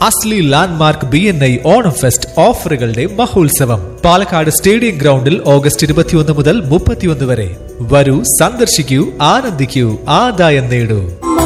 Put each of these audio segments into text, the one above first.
അസ്ലി Landmark B N I Onam fest ഓഫറുകളുടെ മഹോത്സവം Palakkad stadium ഗ്രൗണ്ടിൽ ഓഗസ്റ്റ് ഇരുപത്തിയൊന്ന് മുതൽ മുപ്പത്തിയൊന്ന് വരെ വരൂ സന്ദർശിക്കൂ ആനന്ദിക്കൂ ആദായം നേടൂ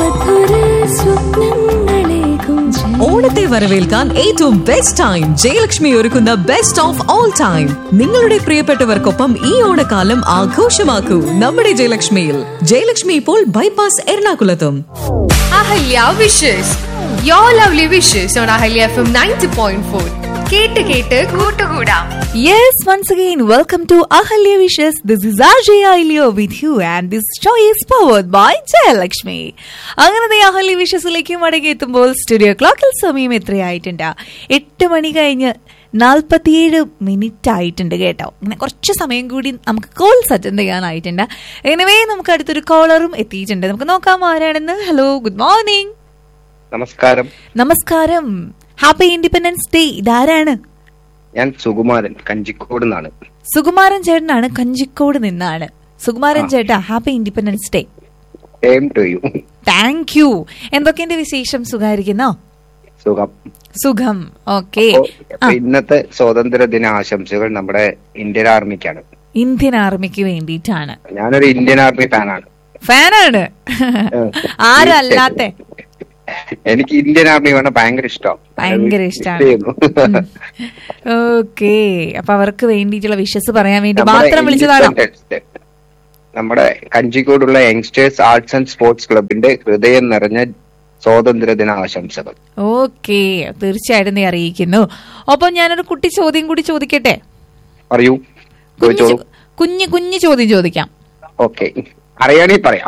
ഓണത്തെ വരവേൽക്കാൻ ഏറ്റവും ബെസ്റ്റ് ടൈം ജയലക്ഷ്മി ഒരുക്കുന്ന ബെസ്റ്റ് ഓഫ് ഓൾ ടൈം നിങ്ങളുടെ പ്രിയപ്പെട്ടവർക്കൊപ്പം ഈ ഓണക്കാലം ആഘോഷമാക്കൂ നമ്മുടെ ജയലക്ഷ്മിയിൽ ജയലക്ഷ്മി ഇപ്പോൾ ബൈപ്പാസ് എറണാകുളത്തും Ahalya wishes your lovely wishes on Ahalya F M ninety point four കേട്ട് കേട്ട് കൂട്ടുകൂടാം Yes, once again, welcome to Ahalya Wishes. This is Ajay Ilio with you and this show is powered by Jayalakshmi. അങ്ങനെ അഹല്യ വിഷസിലേക്ക് മടങ്ങി എത്തുമ്പോൾ studio ക്ലോക്കിൽ സമയം എത്രയായിട്ടുണ്ട് എട്ട് മണി കഴിഞ്ഞ് നാൽപ്പത്തിയേഴ് മിനിറ്റ് ആയിട്ടുണ്ട് കേട്ടോ അങ്ങനെ കുറച്ച് സമയം കൂടി നമുക്ക് കോൾസ് അറ്റൻഡ് ചെയ്യാനായിട്ടുണ്ട് എനിവേ നമുക്ക് അടുത്തൊരു കോളറും എത്തിയിട്ടുണ്ട് നമുക്ക് നോക്കാം ആരാണെന്ന് ഹലോ ഗുഡ് മോർണിംഗ് നമസ്കാരം നമസ്കാരം ഹാപ്പി ഇൻഡിപെൻഡൻസ് ഡേ ഇതാരാണ് ഞാൻ സുകുമാരൻ കഞ്ചിക്കോട് നിന്നാണ് സുകുമാരൻ ചേട്ടനാണ് കഞ്ചിക്കോട് നിന്നാണ് സുകുമാരൻ ചേട്ടാ happy independence day same to you thank you എന്തൊക്കെയുണ്ട് വിശേഷം സുഖായിരിക്കുന്നോ സുഖം സുഖം ഓക്കെ അപ്പോ അപ്പൊ ഇന്നത്തെ സ്വാതന്ത്ര്യ ദിന ആശംസകൾ നമ്മുടെ ഇന്ത്യൻ ആർമിക്കാണ് ഇന്ത്യൻ ആർമിക്ക് വേണ്ടിയിട്ടാണ് ഞാനൊരു ഇന്ത്യൻ ആർമി ഫാനാണ് ഫാനാണ് ആരല്ലാത്തെ എനിക്ക് ഇന്ത്യൻ ആർമി വേണം ഭയങ്കര ഇഷ്ടം ഭയങ്കര ഇഷ്ടമാണ് ഓക്കെ അപ്പൊ അവർക്ക് വേണ്ടിയിട്ടുള്ള വിഷസ് പറയാൻ വേണ്ടി മാത്രം വിളിച്ചതാണോ നമ്മുടെ കഞ്ചിക്കോടുള്ള യങ്സ്റ്റേഴ്സ് ആർട്സ് ആൻഡ് സ്പോർട്സ് ക്ലബിന്റെ ഹൃദയം നിറഞ്ഞ സ്വാതന്ത്ര്യ ദിന ആശംസകൾ ഓക്കെ തീർച്ചയായിട്ടും നീ അറിയിക്കുന്നു ഒപ്പം ഞാനൊരു കുട്ടി ചോദ്യം കൂടി ചോദിക്കട്ടെ പറയൂ കുഞ്ഞു ചോദിച്ചോളൂ ചോ- കുഞ്ഞു കുഞ്ഞു ചോദ്യം ചോദിക്കാം ഓക്കെ അറിയാണേ പറയാം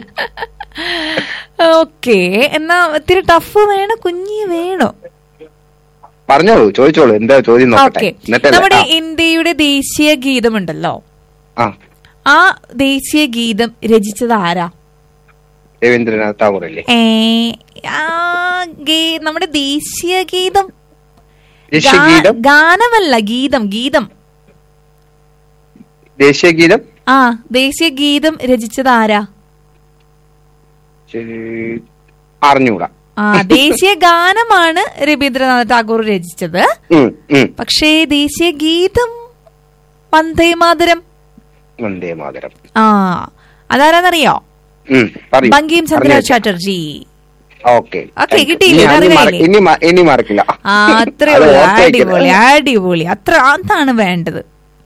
ഓക്കെ എന്നാ ഇത്തിരി ടഫ് വേണോ കുഞ്ഞി വേണോ പറഞ്ഞോളൂ ചോദിച്ചോളൂ എന്താ ചോദ്യം നോക്കട്ടെ ഓക്കെ എന്നിട്ടല്ലേ? നമ്മുടെ ആ, ഇന്ത്യയുടെ ദേശീയ ഗീതമുണ്ടല്ലോ ആ ആ ദേശീയ ഗീതം രചിച്ചത് ആരാ രവീന്ദ്രനാഥ് ടാഗോർ അല്ലേ ഏ, ആ, ഗീ- നമ്മുടെ ദേശീയ ഗീതം ദേശീയ ഗാ- ഗീതം ഗാനമല്ല ഗീതം ഗീതം ദേശീയ ഗീതം ആ ദേശീയ ഗീതം രചിച്ചത് ആരാ ശരി, അറിഞ്ഞൂടാ ആ ദേശീയ ഗാനമാണ് രവീന്ദ്രനാഥ് ടാഗോർ രചിച്ചത് ഉം, ഉം. പക്ഷേ ദേശീയ ഗീതം വന്ദേ മാതരം വന്ദേ മാതരം ആ അതാരാന്നറിയോ ഉം, പറയൂ. ബങ്കിം ചന്ദ്ര അറിഞ്ഞു. ചാറ്റർജി ഓക്കെ ഓക്കെ, കിട്ടിയില്ലേ? ഇനി അറിവായില്ലേ? മറ- ഇനി മ- ഇനി മറക്കില്ല ആ അത്രേ അത് ഉള്ളൂ ഓർത്ത് വെക്കരുത്. അടിപൊളി അടിപൊളി അത്ര അതാണ് വേണ്ടത്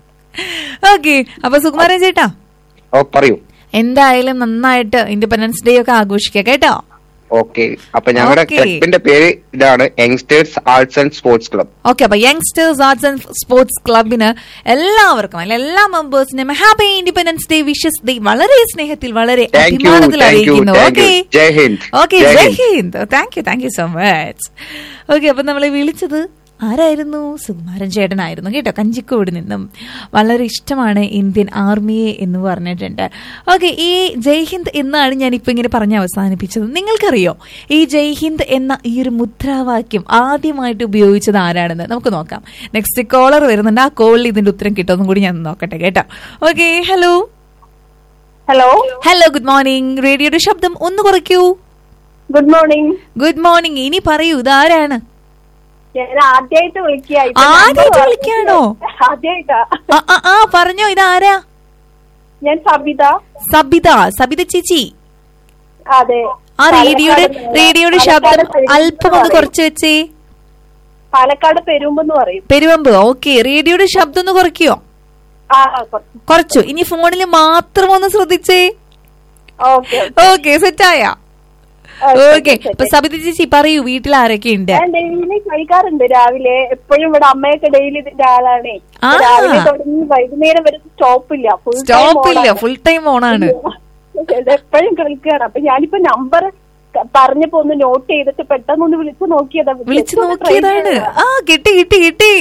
ഓക്കെ അപ്പൊ സുകുമാരൻ ചേട്ടാ ഓ പറയൂ എന്തായാലും നന്നായിട്ട് ഇൻഡിപെൻഡൻസ് ഡേ ഒക്കെ ആഘോഷിക്കുക കേട്ടോ ഓക്കെ അപ്പൊ ഞങ്ങളുടെ ഓക്കെ. ക്ലബിന്റെ പേര് ഇതാണ് youngsters arts and sports club okay അപ്പൊ യങ്സ്റ്റേഴ്സ് ആർട്സ് ആൻഡ് സ്പോർട്സ് ക്ലബിന് എല്ലാവർക്കും അല്ലെ എല്ലാ മെമ്പേഴ്സിനും happy independence day wishes day വളരെ സ്നേഹത്തിൽ വളരെ Thank you, അഭിമാനത്തിൽ thank you, അറിയിക്കുന്നു thank okay you. Jai Hind. Okay Jai Jai Hind. Hind thank you thank you so much okay അപ്പൊ നമ്മളെ വിളിച്ചത് ആരായിരുന്നു സുകുമാരൻ ചേട്ടനായിരുന്നു കേട്ടോ കഞ്ചിക്കോട് നിന്നും വളരെ ഇഷ്ടമാണ് ഇന്ത്യൻ ആർമിയെ എന്ന് പറഞ്ഞിട്ടുണ്ട് ഓക്കെ ഈ ജയ് ഹിന്ദ് എന്നാണ് ഞാൻ ഇപ്പൊ ഇങ്ങനെ പറഞ്ഞ് അവസാനിപ്പിച്ചത് നിങ്ങൾക്കറിയോ ഈ ജയ് ഹിന്ദ് എന്ന ഈ ഒരു മുദ്രാവാക്യം ആദ്യമായിട്ട് ഉപയോഗിച്ചത് ആരാണെന്ന് നമുക്ക് നോക്കാം നെക്സ്റ്റ് കോളർ വരുന്നുണ്ട് ആ കോളിൽ ഇതിന്റെ ഉത്തരം കിട്ടുമെന്നും കൂടി ഞാൻ നോക്കട്ടെ കേട്ടോ okay hello hello hello good morning റേഡിയോയുടെ ശബ്ദം ഒന്ന് കുറയ്ക്കൂ ഗുഡ് മോർണിംഗ് ഗുഡ് മോർണിംഗ് ഇനി പറയൂ ഇതാരാണ് ഞാൻ ആദ്യമായിട്ട് വിളിക്കുക ആദ്യായിട്ട് വിളിക്കാണോ? ആദ്യമായിട്ടാ ആ, ആ, ആ പറഞ്ഞോ ഇതാരാ ഞാൻ സബിത സബിത സബിത ചേച്ചി അതെ ആ റേഡിയോയുടെ പാലക്കാട് റേഡിയോയുടെ പാലക്കാട് ശബ്ദം പെരുമ്പ് അല്പം ഒന്ന് പറയും. കുറച്ച് വെച്ചേ പാലക്കാട് പെരുമ്പെന്ന് പറയും പെരുവമ്പ് ഓക്കെ റേഡിയോയുടെ ശബ്ദം ഒന്ന് കുറയ്ക്കോ ആ കുറച്ച് കുറച്ചു ഇനി ഫോണിൽ മാത്രം ഒന്ന് ശ്രദ്ധിച്ചേ ഓക്കെ ഓക്കെ സെറ്റായ ഓക്കെ അപ്പൊ സബിത ചേച്ചി പറയൂ വീട്ടിൽ ആരൊക്കെ ഉണ്ട് ഞാൻ ഡെയിലി കഴിക്കാറുണ്ട് രാവിലെ എപ്പോഴും ഇവിടെ അമ്മയൊക്കെ ഡെയിലി ഇതിന്റെ ആളാണേ ആ. രാവിലെ തുടങ്ങി വൈകുന്നേരം വരെ സ്റ്റോപ്പ് ഇല്ല ഫുൾ സ്റ്റോപ്പ് ഇല്ല ഫുൾ ടൈം ഓണാണ് എപ്പോഴും കളിക്കുകയാണ് അപ്പൊ ഞാനിപ്പോ നമ്പർ പറഞ്ഞപ്പോ ഒന്ന് നോട്ട് ചെയ്തിട്ട് പെട്ടെന്ന് ഒന്ന് വിളിച്ചു നോക്കിയതാ വിളിച്ചു just ഒന്ന് try നോക്കിയതാണ് ചെയ്തതാ. ആ കിട്ടി കിട്ടി കിട്ടി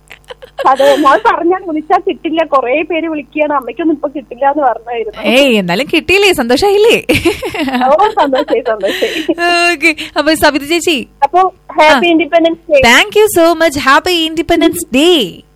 അതെ ഞാൻ പറഞ്ഞാൽ വിളിച്ചാൽ കിട്ടില്ല കൊറേ പേര് വിളിക്കുകയാണ് അമ്മയ്ക്കൊന്നും ഇപ്പൊ കിട്ടില്ല എന്ന് പറഞ്ഞായിരുന്നു ഏയ് എന്നാലും കിട്ടിയില്ലേ സന്തോഷായില്ലേ ഓ സന്തോഷായി സന്തോഷായി ഓക്കെ അപ്പൊ സബിത ചേച്ചി അപ്പൊ happy independence day thank you so much happy independence day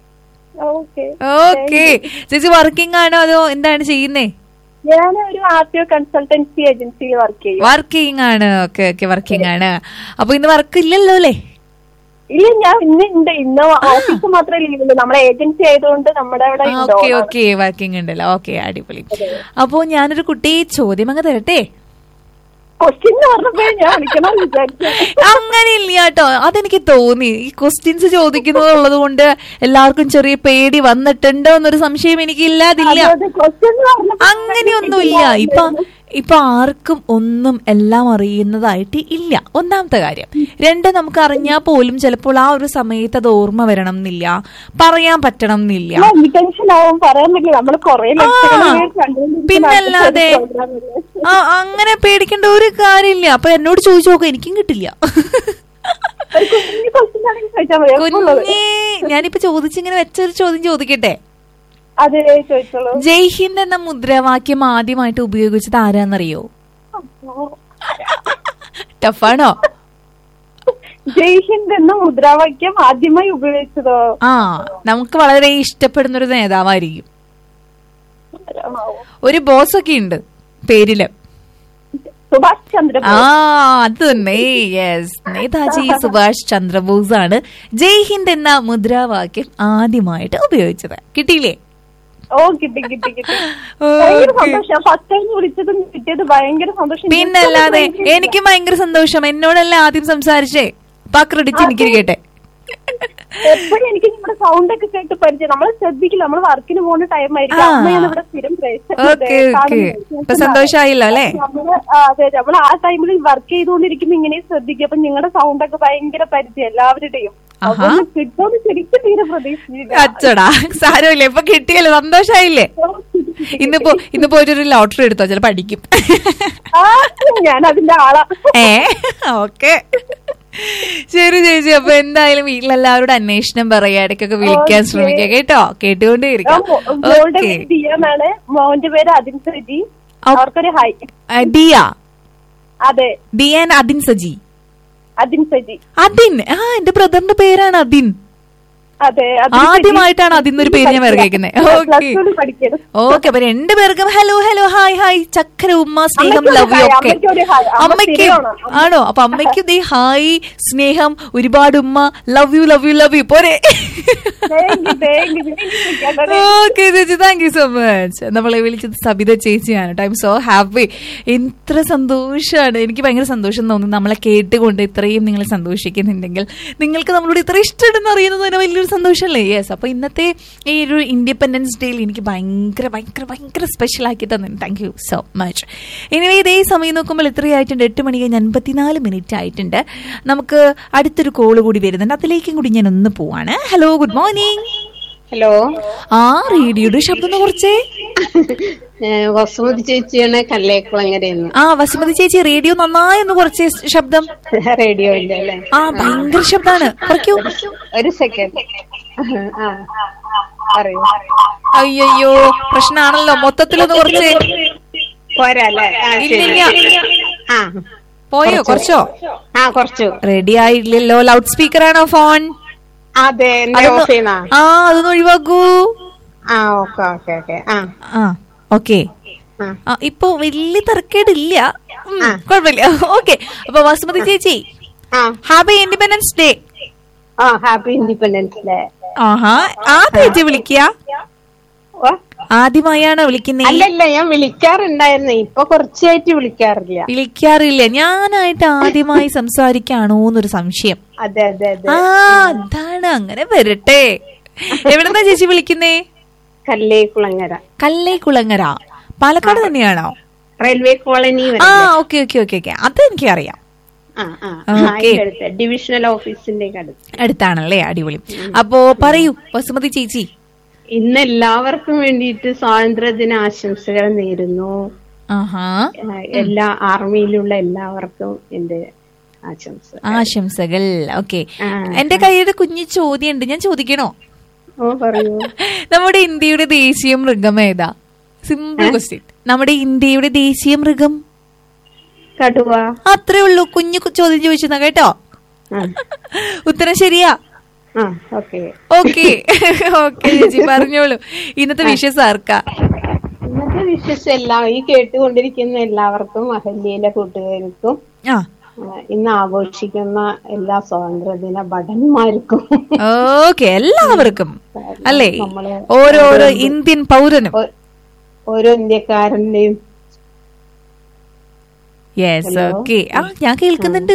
okay okay ചേച്ചി വർക്കിംഗ് ആണോ അതോ എന്താണ് ചെയ്യുന്നേ ഞാൻ ഒരു ആർ ടി ഒ കൺസൾട്ടൻസി ഏജൻസിയിൽ വർക്ക് ചെയ്യും വർക്കിംഗ് ആണ് ഓക്കെ ഓക്കെ വർക്കിംഗ് ആണ് അപ്പൊ ഇന്ന് വർക്ക് ഇല്ലല്ലോ അല്ലേ ഇല്ല ഞാൻ ഇന്ന് ഉണ്ട് ഇന്ന് ഓഫീസ് മാത്രമേ ലീവുള്ളൂ നമ്മുടെ ഏജൻസി ആയതുകൊണ്ട് നമ്മുടെ അവിടെ ഉണ്ട് ഓക്കെ ഓണം. ഓക്കെ വർക്കിംഗ് ഉണ്ടല്ലോ ഓക്കെ അടിപൊളി അപ്പോ ഞാനൊരു കുട്ടി ചോദ്യം അങ്ങ് തരട്ടെ ക്വസ്റ്റ്യൻ പറഞ്ഞപ്പോഴേ ഞാൻ വിളിക്കണം വിചാരിച്ചു അങ്ങനെയില്ല കേട്ടോ അതെനിക്ക് തോന്നി ഈ ക്വസ്റ്റ്യൻസ് ചോദിക്കുന്നത് ഉള്ളത് കൊണ്ട് എല്ലാവർക്കും ചെറിയ പേടി വന്നിട്ടുണ്ടോ എന്നൊരു സംശയം എനിക്ക് ഇല്ലാതില്ല ക്വസ്റ്റ്യൻ അങ്ങനെയൊന്നുമില്ല ഇപ്പൊ ഇപ്പൊ ആർക്കും ഒന്നും എല്ലാം അറിയുന്നതായിട്ട് ഇല്ല ഒന്നാമത്തെ കാര്യം രണ്ട് നമുക്ക് അറിഞ്ഞാൽ പോലും ചിലപ്പോൾ ആ ഒരു സമയത്ത് അത് ഓർമ്മ വരണം എന്നില്ല പറയാൻ പറ്റണം എന്നില്ല ടെൻഷൻ ആവും പറയാൻ പറ്റില്ല നമ്മൾ കൊറേ പിന്നല്ലാതെ ആ അങ്ങനെ പേടിക്കേണ്ട ഒരു കാര്യമില്ല അപ്പൊ എന്നോട് ചോദിച്ചു നോക്കാം എനിക്കും കിട്ടില്ല ക്വസ്റ്റ്യൻ ആണെങ്കിൽ ചോദിച്ചാൽ മതി എളുപ്പമുള്ളത്. കുഞ്ഞേ ഞാനിപ്പോ ചോദിച്ചിങ്ങനെ വെച്ചൊരു ചോദ്യം ചോദിക്കട്ടെ അതെ ചോദിച്ചോളൂ ജയ് ഹിന്ദ് എന്ന മുദ്രാവാക്യം ആദ്യമായിട്ട് ഉപയോഗിച്ചത് ആരാന്നറിയോ ടഫാണോ ജയ് ഹിന്ദ് എന്ന മുദ്രാവാക്യം ആദ്യമായി ഉപയോഗിച്ചതോ ആ നമുക്ക് വളരെ ഇഷ്ടപ്പെടുന്ന ഒരു നേതാവായിരിക്കും ഒരു ബോസ് ഒക്കെ ഉണ്ട് പേരില് സുഭാഷ് ചന്ദ്ര ആ അത് തന്നെ യെസ് നേതാജി സുഭാഷ് ചന്ദ്രബോസ് ആണ് ജയ് ഹിന്ദ് എന്ന മുദ്രാവാക്യം ആദ്യമായിട്ട് ഉപയോഗിച്ചത് കിട്ടിയില്ലേ ഓ കിട്ടി കിട്ടി കിട്ടി ഭയങ്കര സന്തോഷം ഫസ്റ്റ് ടൈം വിളിച്ചതും കിട്ടിയത് ഭയങ്കര സന്തോഷം പിന്നല്ലാതെ എനിക്ക് ഭയങ്കര സന്തോഷം എന്നോടല്ലേ ആദ്യം സംസാരിച്ചേ അപ്പൊ ആ ക്രെഡിറ്റ് എനിക്ക് കേട്ടെ എപ്പോഴും എനിക്ക് നിങ്ങളുടെ സൗണ്ട് ഒക്കെ കേട്ട് പരിചയം നമ്മൾ ശ്രദ്ധിക്കില്ല നമ്മൾ വർക്കിന് പോകുന്ന ടൈം ആയിരിക്കും ആ. അമ്മയാണ് ഇവിടെ സ്ഥിരം പ്രേക്ഷകരുടെ ഓക്കെ ഓക്കെ കാണുന്നത്. ഇപ്പൊ സന്തോഷായില്ലോ അല്ലേ നമ്മള് ആ, അതെ നമ്മൾ ആ ടൈമിൽ വർക്ക് ചെയ്തുകൊണ്ടിരിക്കുമ്പോ ഇങ്ങനെ ശ്രദ്ധിക്കും അപ്പൊ നിങ്ങളുടെ സൗണ്ട് ഒക്കെ ഭയങ്കര പരിചയം എല്ലാവരുടെയും ആഹാ. അതൊന്ന് കിട്ടുമെന്ന് ശരിക്കും തീരെ പ്രതീക്ഷിച്ചില്ല അച്ചടാ സാരമില്ല ഇപ്പൊ കിട്ടിയല്ലോ സന്തോഷായില്ലേ ഇന്നിപ്പോ ഇന്നിപ്പോ ഒരു ലോട്ടറി എടുത്തോ ചിലപ്പോ അടിക്കും ആ, ഞാൻ അതിന്റെ ആളാ ഏ ഓക്കെ ശരി ചേച്ചി അപ്പൊ എന്തായാലും വീട്ടിലെല്ലാവരോടും അന്വേഷണം പറയാ ഇടയ്ക്കൊക്കെ വിളിക്കാൻ Okay. ശ്രമിക്കുക കേട്ടോ കേട്ടുകൊണ്ടേയിരിക്കാം മോ- മോളുടെ ഓക്കെ പേര് ദിയ എന്നാണ് മോന്റെ പേര് അതിൻ സജി ഓ. അവർക്കൊരു ഹായ് ദിയ അതെ ദിയാൻ അദിൻ സജി അതിൻ സജി അദിൻ ആ എന്റെ ബ്രദറിന്റെ പേരാണ് അദിൻ അതെ അതിൻ സജി. ആദ്യമായിട്ടാണ് അതിന്നൊരു പേര് ഞാൻ വേറെ കേൾക്കുന്നത് Plus ഓക്കെ two ല് പഠിക്കുന്നു. ഓക്കെ അപ്പൊ രണ്ടുപേർക്കും ഹലോ ഹലോ ഹായ് ഹായ് ചക്കര ഉമ്മ സ്നേഹം അമ്മയ്ക്കൊരു ലവ് യു ഹായ്, ഒക്കെ അമ്മയ്ക്കൊരു ഹായ്. അമ്മ അമ്മയ്ക്ക് സ്ഥിരമാണ്. ആണോ അപ്പൊ അമ്മയ്ക്ക് ദേ ഹായ് സ്നേഹം ഒരുപാട് ഉമ്മ love you love you love you പോരെ Thank you, thank you. വിളിക്കണ്ടേ? ഓക്കെ ചേച്ചി താങ്ക് യു സോ മച്ച് നമ്മളെ വിളിച്ചത് സബിത ചേച്ചിയാണ് ഐ എം സോ ഹാപ്പി ഇത്ര സന്തോഷമാണ് എനിക്ക് ഭയങ്കര സന്തോഷം തോന്നുന്നു നമ്മളെ കേട്ടുകൊണ്ട് ഇത്രയും നിങ്ങൾ സന്തോഷിക്കുന്നുണ്ടെങ്കിൽ നിങ്ങൾക്ക് നമ്മളോട് ഇത്ര ഇഷ്ടമുണ്ടെന്ന് അറിയുന്നത് തന്നെ വലിയൊരു സന്തോഷമല്ലേ യെസ് അപ്പൊ ഇന്നത്തെ ഈ ഒരു ഇൻഡിപെൻഡൻസ് ഡേയിൽ എനിക്ക് ഭയങ്കര ഭയങ്കര ഭയങ്കര സ്പെഷ്യൽ ആക്കി തന്നെ താങ്ക് യു സോ മച്ച് ഇനി ഇതേ സമയം നോക്കുമ്പോൾ എത്രയായിട്ടുണ്ട് എട്ട് മണി കഴിഞ്ഞ് അൻപത്തിനാല് മിനിറ്റ് ആയിട്ടുണ്ട് നമുക്ക് അടുത്തൊരു കോള് കൂടി വരുന്നുണ്ട് അതിലേക്കും കൂടി ഞാൻ ഒന്ന് പോവാണ് ഹലോ ഗുഡ് മോർണിംഗ് ഹലോ ആ റേഡിയോയുടെ ശബ്ദം ഒന്ന് കുറച്ചേ ഏഹ് വസുമതി ചേച്ചിയാണ് കല്ലേക്കുളങ്ങരയെന്ന് ആ വസുമതി ചേച്ചി റേഡിയോ നന്നായി ഒന്ന് കുറച്ചേ ശബ്ദം റേഡിയോ ഇല്ല അല്ലേ ആ ഭയങ്കര ശബ്ദാണ് കുറയ്ക്കൂ ഒരു സെക്കൻഡ് ആ പറയൂ അയ്യോ പ്രശ്നമാണല്ലോ മൊത്തത്തിലൊന്ന് കുറച്ചേ പോരാ അല്ലേ ആ ശരി ഇല്ലില്ല. ആ പോയോ കുറച്ചോ ആ കുറച്ചു റെഡി ആയില്ലല്ലോ ലൗഡ് സ്പീക്കർ ആണോ ഫോൺ അതെ എന്റെ അതൊന്ന് ഓഫ് ചെയ്യുന്ന ആ അതൊന്ന് ഒഴിവാക്കൂ ആ ഓക്കെ ഓക്കെ ഓക്കെ ആ ആ ഓക്കെ ആ ആ ഇപ്പൊ വലിയ തിരക്കേടില്ല ഉം, ആ. കുഴപ്പമില്ല ഓക്കെ അപ്പൊ വസുമതി ചേച്ചി ആ ഹാപ്പി ഇൻഡിപെൻഡൻസ് ഡേ ആ ഹാപ്പി ഇൻഡിപെൻഡൻസ് ഡേ ആഹാ ആദ്യമായിട്ട് വിളിക്കുക ഓ ആദ്യമായാണ് വിളിക്കുന്നേ അല്ലല്ല ഞാൻ വിളിക്കാറുണ്ടായിരുന്നു ഇപ്പൊ കുറച്ചായിട്ട് വിളിക്കാറില്ല വിളിക്കാറില്ല ഞാനായിട്ട് ആദ്യമായി സംസാരിക്കാണോ എന്നൊരു സംശയം അതെ അതെ അതെ ആ അതാണ് അങ്ങനെ വരട്ടെ എവിടെന്നാ ചേച്ചി വിളിക്കുന്നേ കല്ലേക്കുളങ്ങര കല്ലേക്കുളങ്ങര പാലക്കാട് തന്നെയാണോ റെയിൽവേ കോളനി ആ വരെ ഓക്കെ ഓക്കെ ഓക്കെ ഓക്കെ അത് എനിക്കറിയാം ആ ആ ഓക്കേ. അതിന്റെ അടുത്ത് ഡിവിഷണൽ ഓഫീസിന്റെ അടുത്ത് അടുത്താണല്ലേ അടിപൊളി അപ്പോ പറയൂ വസുമതി ചേച്ചി ഇന്ന് എല്ലാവർക്കും വേണ്ടിയിട്ട് സ്വാതന്ത്ര്യദിന ആശംസകൾ നേരുന്നു ആഹാ ആ, എല്ലാ ആർമിയിലുള്ള എല്ലാവർക്കും എന്റെ ആശംസ ആശംസകൾ ഓക്കെ ആ. എന്റെ കയ്യിൽ കുഞ്ഞു ചോദ്യം ഉണ്ട് ഞാൻ ചോദിക്കണോ ഓ പറയൂ നമ്മുടെ ഇന്ത്യയുടെ ദേശീയ മൃഗം ഏതാ സിമ്പിൾ ക്വസ്റ്റ്യൻ നമ്മുടെ ഇന്ത്യയുടെ ദേശീയ മൃഗം കടുവ അത്രേ ഉള്ളൂ കുഞ്ഞു കു- ചോദ്യം ചോദിച്ചതാ കേട്ടോ ആ ഉത്തരം ശരിയാ ആ ഓക്കെ ഓക്കെ ഓക്കെ ചേച്ചി പറഞ്ഞോളൂ ഇന്നത്തെ വിഷസ് ആർക്കാ ഇന്നത്തെ വിശ്വസം എല്ലാം ഈ കേട്ടുകൊണ്ടിരിക്കുന്ന എല്ലാവർക്കും അഹല്യയിലെ കൂട്ടുകാർക്കും ആ ആ, ഇന്ന് ആഘോഷിക്കുന്ന എല്ലാ സ്വാതന്ത്ര്യദിന ഭടന്മാർക്കും ഓക്കെ എല്ലാവർക്കും അല്ലേ നമ്മള് ഓരോരോ ഇന്ത്യൻ പൗരനും ഓ- ഓരോ ഇന്ത്യക്കാരന്റെയും യെസ് Hello. ഓക്കെ ആ ഞാൻ കേൾക്കുന്നുണ്ട്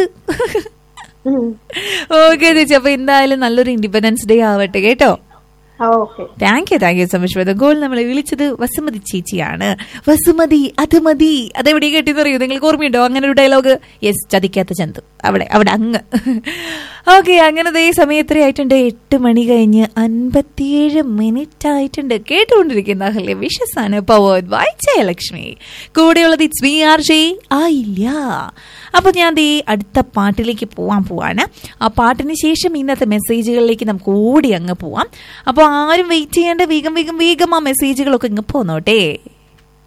ഓക്കെ ചേച്ചി അപ്പൊ എന്തായാലും നല്ലൊരു ഇൻഡിപെൻഡൻസ് ഡേ ആവട്ടെ കേട്ടോ okay thank you thank you so much for the call നമ്മളെ വിളിച്ചത് വസുമതി ചേച്ചിയാണ് വസുമതി അത് മതി അതെവിടെ കേട്ടിന്ന് അറിയൂ നിങ്ങൾക്ക് ഓർമ്മയുണ്ടോ അങ്ങനെ ഒരു ഡയലോഗ് യെസ് ചതിക്കാത്ത ചന്തു അവിടെ അവിടെ അങ്ങ് ഓക്കെ അങ്ങനെ ദേ സമയം എത്രയായിട്ടുണ്ട് എട്ട് മണി കഴിഞ്ഞ് അൻപത്തിയേഴ് മിനിറ്റ് ആയിട്ടുണ്ട് കേട്ടുകൊണ്ടിരിക്കുന്ന അഹല്യ വിഷസ് ആണ് പവേർഡ് ബൈ ജയലക്ഷ്മി കൂടെയുള്ളത് ഇറ്റ്സ് വി ആർ ജെ ആയില്ല അപ്പൊ ഞാൻ ദേ അടുത്ത പാട്ടിലേക്ക് പോവാൻ പോവാണ് ആ പാട്ടിന് ശേഷം ഇന്നത്തെ മെസ്സേജുകളിലേക്ക് നമുക്ക് ഓടി അങ്ങ് പോവാം അപ്പോൾ ആരും വെയിറ്റ് ചെയ്യേണ്ട വേഗം വേഗം വേഗം ആ മെസ്സേജുകളൊക്കെ ഇങ്ങ് പോന്നോട്ടെ